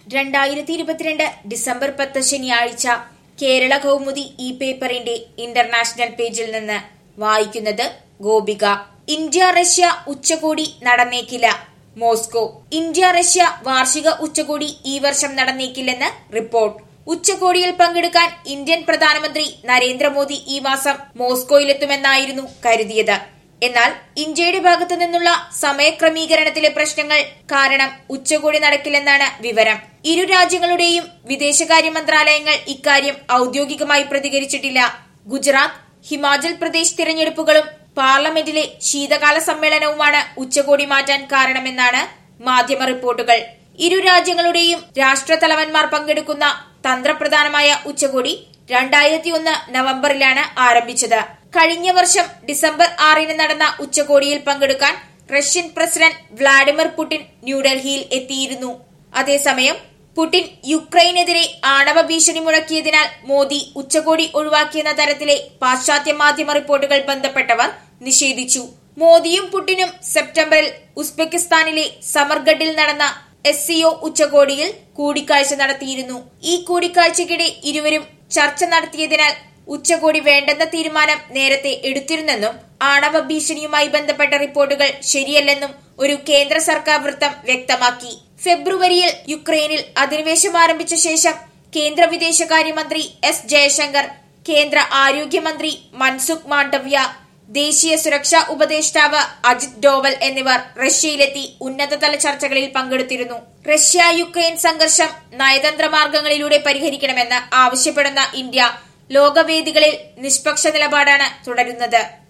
രണ്ടായിരത്തി ഇരുപത്തിരണ്ട് ഡിസംബർ പത്ത് ശനിയാഴ്ച കേരള കൗമുദി ഈ പേപ്പറിന്റെ ഇന്റർനാഷണൽ പേജിൽ നിന്ന് വായിക്കുന്നത് ഗോപിക ഇന്ത്യ റഷ്യ ഉച്ചകോടി നടന്നേക്കില്ല മോസ്കോ ഇന്ത്യ റഷ്യ വാർഷിക ഉച്ചകോടി ഈ വർഷം നടന്നേക്കില്ലെന്ന് റിപ്പോർട്ട് ഉച്ചകോടിയിൽ പങ്കെടുക്കാൻ ഇന്ത്യൻ പ്രധാനമന്ത്രി നരേന്ദ്രമോദി ഈ മാസം മോസ്കോയിലെത്തുമെന്നായിരുന്നു കരുതിയത് എന്നാൽ ഇന്ത്യയുടെ ഭാഗത്തു നിന്നുള്ള സമയക്രമീകരണത്തിലെ പ്രശ്നങ്ങൾ കാരണം ഉച്ചകോടി നടക്കില്ലെന്നാണ് വിവരം ഇരു രാജ്യങ്ങളുടെയും വിദേശകാര്യ മന്ത്രാലയങ്ങൾ ഇക്കാര്യം ഔദ്യോഗികമായി പ്രതികരിച്ചിട്ടില്ല ഗുജറാത്ത് ഹിമാചൽ പ്രദേശ് തിരഞ്ഞെടുപ്പുകളും പാർലമെന്റിലെ ശീതകാല സമ്മേളനവുമാണ് ഉച്ചകോടി മാറ്റാൻ കാരണമെന്നാണ് മാധ്യമ റിപ്പോർട്ടുകൾ ഇരു രാജ്യങ്ങളുടെയും രാഷ്ട്രതലവന്മാർ പങ്കെടുക്കുന്ന തന്ത്രപ്രധാനമായ ഉച്ചകോടി രണ്ടായിരത്തി ഒന്ന് നവംബറിലാണ് ആരംഭിച്ചത് കഴിഞ്ഞ വർഷം ഡിസംബർ ആറിന് നടന്ന ഉച്ചകോടിയിൽ പങ്കെടുക്കാൻ റഷ്യൻ പ്രസിഡന്റ് വ്ളാഡിമിർ പുടിൻ ന്യൂഡൽഹിയിൽ എത്തിയിരുന്നു അതേസമയം പുടിൻ യുക്രൈനെതിരെ ആണവ ഭീഷണി മുഴക്കിയതിനാൽ മോദി ഉച്ചകോടി ഒഴിവാക്കിയെന്ന തരത്തിലെ പാശ്ചാത്യ മാധ്യമ റിപ്പോർട്ടുകൾ ബന്ധപ്പെട്ടവർ നിഷേധിച്ചു മോദിയും പുടിനും സെപ്റ്റംബറിൽ ഉസ്ബെക്കിസ്ഥാനിലെ സമർഗഡിൽ നടന്ന എസ് സിഒ ഉച്ചകോടിയിൽ കൂടിക്കാഴ്ച നടത്തിയിരുന്നു ഈ കൂടിക്കാഴ്ചയ്ക്കിടെ ഇരുവരും ചർച്ച നടത്തിയതിനാൽ ഉച്ചകോടി വേണ്ടെന്ന തീരുമാനം നേരത്തെ എടുത്തിരുന്നെന്നും ആണവ ഭീഷണിയുമായി ബന്ധപ്പെട്ട റിപ്പോർട്ടുകൾ ശരിയല്ലെന്നും ഒരു കേന്ദ്ര സർക്കാർ വൃത്തം വ്യക്തമാക്കി ഫെബ്രുവരിയിൽ യുക്രൈനിൽ അധിനിവേശം ആരംഭിച്ച ശേഷം കേന്ദ്ര വിദേശകാര്യമന്ത്രി എസ് ജയശങ്കർ കേന്ദ്ര ആരോഗ്യമന്ത്രി മൻസുഖ് മാണ്ഡവ്യ ദേശീയ സുരക്ഷാ ഉപദേഷ്ടാവ് അജിത് ഡോവൽ എന്നിവർ റഷ്യയിലെത്തി ഉന്നതതല ചർച്ചകളിൽ പങ്കെടുത്തിരുന്നു റഷ്യ യുക്രൈൻ സംഘർഷം നയതന്ത്ര മാർഗങ്ങളിലൂടെ പരിഹരിക്കണമെന്ന് ആവശ്യപ്പെടുന്ന ഇന്ത്യ ലോകവേദികളിൽ നിഷ്പക്ഷ നിലപാടാണ് തുടരുന്നത്